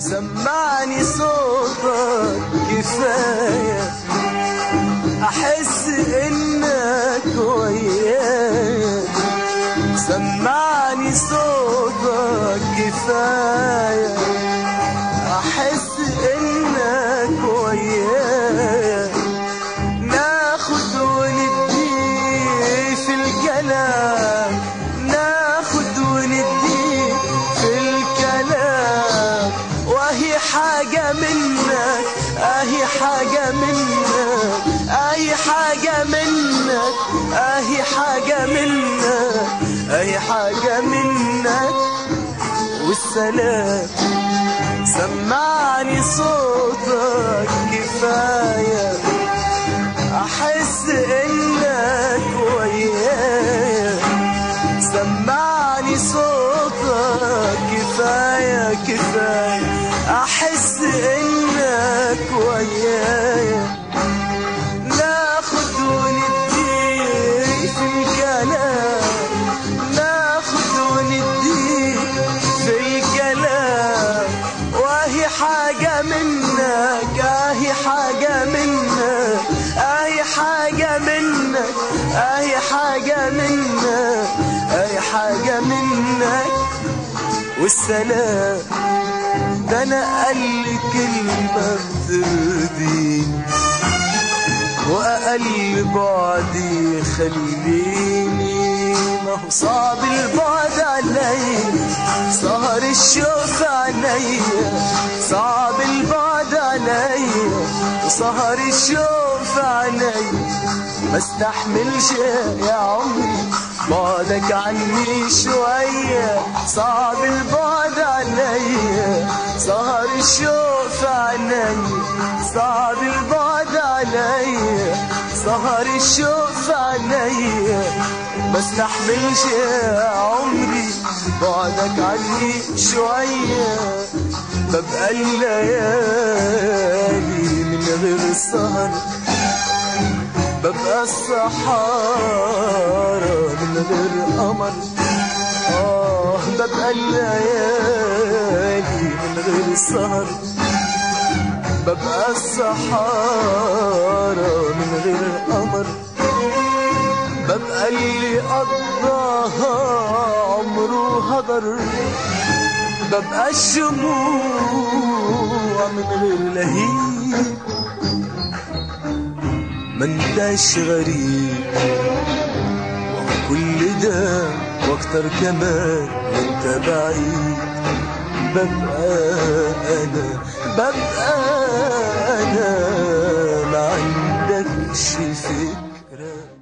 سمعني صوتك كفاية أحس إنك ويايا سمعني صوتك كفاية أحس إنك ويايا ناخد وندي في الكلام ناخد وندي في الكلام وهي حاجة منك أهي حاجة منك أهي حاجة منك أهي حاجة منك أهي حاجة منك والسلام سمعني صوتك كفاية أحس إنك ويايا سمعني صوتك كفاية كفاية أحس إنك ويايا ناخد وندي في الكلام ناخد وندي في الكلام وهي حاجة منك اهي حاجة منك اهي حاجة منك اهي حاجة منك اهي حاجة منك والسلام ده انا قال كلمة بترضيني وأقل بعدي يخليني ما هو صعب البعد علي سهر الشوف عليا صعب البعد علي وسهر الشوف علي ما استحملش يا عمري بعدك عني شوية صعب البعد عليا سهر الشوف علي صعب البعد عليا سهر الشوف عليا ما استحملش يا عمري بعدك عني شوية ببقى الليالي من غير سهر ببقى الصحارى من غير قمر آه ببقى الليالي من غير سهر ببقى الصحارى من غير قمر ببقى اللي قضاها عمره هدر ببقى الشموع من غير لهيب ما انتش غريب وكل ده واكتر كمان وانت بعيد ببقى انا ببقى انا ما عندكش فكره